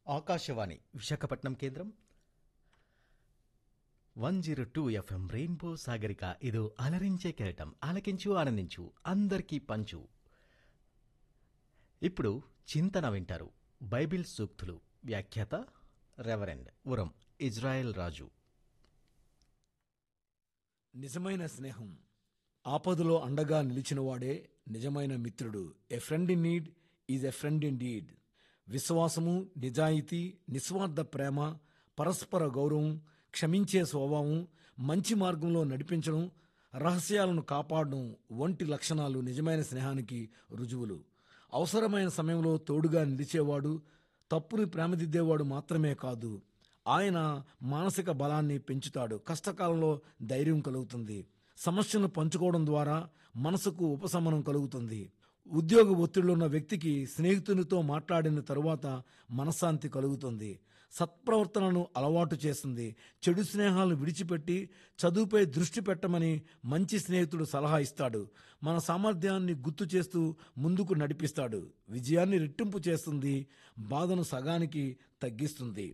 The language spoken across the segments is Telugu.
ఆకాశవాణి విశాఖపట్నం కేంద్రం one zero two FM rainbow Sagarika ఇది అలరించే కెరటం ఆలకించు ఆనందించు అందరికీ పంచు ఇప్పుడు చింతన వింటారు బైబిల్ సూక్తులు వ్యాఖ్యాత రెవరెండ్ ఉరం ఇజ్రాయెల్ రాజు నిజమైన స్నేహం ఆపదలో అండగా నిలిచినవాడే నిజమైన మిత్రుడు a friend in need is a friend indeed విశ్వాసము నిజాయితీ నిస్వార్థ ప్రేమ పరస్పర గౌరవం క్షమించే స్వభావం మంచి మార్గంలో నడిపించడం రహస్యాలను కాపాడడం వంటి లక్షణాలు నిజమైన స్నేహానికి రుజువులు అవసరమైన సమయంలో తోడుగా నిలిచేవాడు తప్పుని ప్రేమదిద్దేవాడు మాత్రమే కాదు ఆయన మానసిక బలాన్ని పెంచుతాడు కష్టకాలంలో ధైర్యం కలుగుతుంది సమస్యలను పంచుకోవడం ద్వారా మనసుకు ఉపశమనం కలుగుతుంది ఉద్యోగ ఒత్తిడిలో ఉన్న వ్యక్తికి స్నేహితునితో మాట్లాడిన తరువాత మనశ్శాంతి కలుగుతుంది సత్ప్రవర్తనను అలవాటు చేస్తుంది చెడు స్నేహాలను విడిచిపెట్టి చదువుపై దృష్టి పెట్టమని మంచి స్నేహితుడు సలహా ఇస్తాడు మన సామర్థ్యాన్ని గుర్తు చేస్తూ ముందుకు నడిపిస్తాడు విజయాన్ని రెట్టింపు చేస్తుంది బాధను సగానికి తగ్గిస్తుంది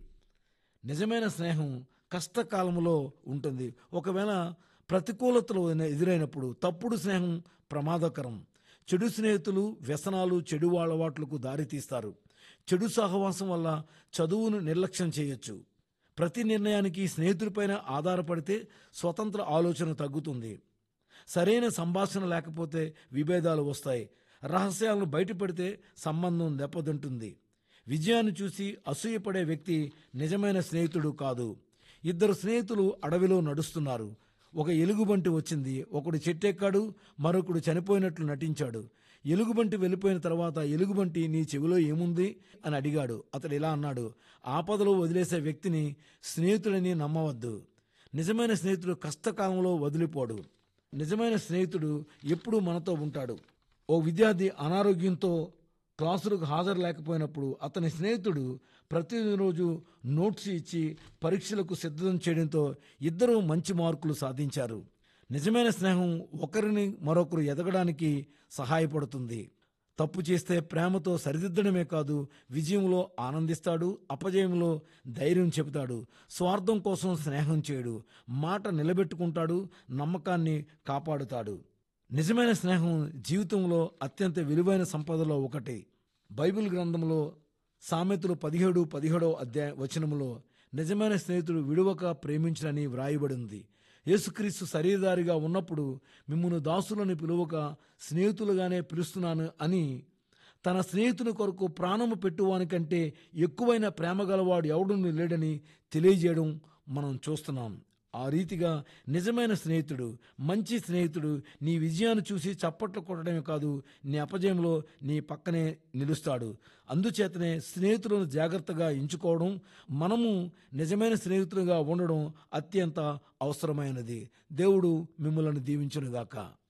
నిజమైన స్నేహం కష్టకాలంలో ఉంటుంది ఒకవేళ ప్రతికూలతలు ఎదురైనప్పుడు తప్పుడు స్నేహం ప్రమాదకరం చెడు స్నేహితులు వ్యసనాలు చెడు అలవాట్లకు దారితీస్తారు చెడు సహవాసం వల్ల చదువును నిర్లక్ష్యం చేయొచ్చు ప్రతి నిర్ణయానికి స్నేహితుడిపైన ఆధారపడితే స్వతంత్ర ఆలోచన తగ్గుతుంది సరైన సంభాషణ లేకపోతే విభేదాలు వస్తాయి రహస్యాలను బయటపెడితే సంబంధం దెబ్బతింటుంది విజయాన్ని చూసి అసూయపడే వ్యక్తి నిజమైన స్నేహితుడు కాదు ఇద్దరు స్నేహితులు అడవిలో నడుస్తున్నారు ఒక ఎలుగుబంటి వచ్చింది ఒకడు చెట్టెక్కాడు మరొకడు చనిపోయినట్లు నటించాడు ఎలుగుబంటి వెళ్ళిపోయిన తర్వాత ఎలుగుబంటి నీ చెవిలో ఏముంది అని అడిగాడు అతడు ఇలా అన్నాడు ఆపదలో వదిలేసే వ్యక్తిని స్నేహితుడని నమ్మవద్దు నిజమైన స్నేహితుడు కష్టకాలంలో వదిలిపోడు నిజమైన స్నేహితుడు ఎప్పుడూ మనతో ఉంటాడు ఓ విద్యార్థి అనారోగ్యంతో క్లాసులకు హాజరు లేకపోయినప్పుడు అతని స్నేహితుడు ప్రతిరోజు నోట్స్ ఇచ్చి పరీక్షలకు సిద్ధం చేయడంతో ఇద్దరూ మంచి మార్కులు సాధించారు నిజమైన స్నేహం ఒకరిని మరొకరు ఎదగడానికి సహాయపడుతుంది తప్పు చేస్తే ప్రేమతో సరిదిద్దడమే కాదు విజయంలో ఆనందిస్తాడు అపజయంలో ధైర్యం చెబుతాడు స్వార్థం కోసం స్నేహం చేయడు మాట నిలబెట్టుకుంటాడు నమ్మకాన్ని కాపాడుతాడు నిజమైన స్నేహం జీవితంలో అత్యంత విలువైన సంపదలో ఒకటి బైబిల్ గ్రంథంలో సామెతలు పదిహేడు పదిహేడో అధ్యాయ వచనములో నిజమైన స్నేహితుడు విడువక ప్రేమించడని వ్రాయబడింది యేసుక్రీస్తు శరీరదారిగా ఉన్నప్పుడు మిమ్మల్ని దాసులని పిలువక స్నేహితులుగానే పిలుస్తున్నాను అని తన స్నేహితుని కొరకు ప్రాణము పెట్టువానికంటే ఎక్కువైన ప్రేమ గలవాడు ఎవడును లేడని తెలియజేయడం మనం చూస్తున్నాం ఆ రీతిగా నిజమైన స్నేహితుడు మంచి స్నేహితుడు నీ విజయాన్ని చూసి చప్పట్లు కొట్టడమే కాదు నీ అపజయంలో నీ పక్కనే నిలుస్తాడు అందుచేతనే స్నేహితులను జాగ్రత్తగా ఎంచుకోవడం మనము నిజమైన స్నేహితులుగా ఉండడం అత్యంత అవసరమైనది దేవుడు మిమ్మల్ని దీవించునుగాక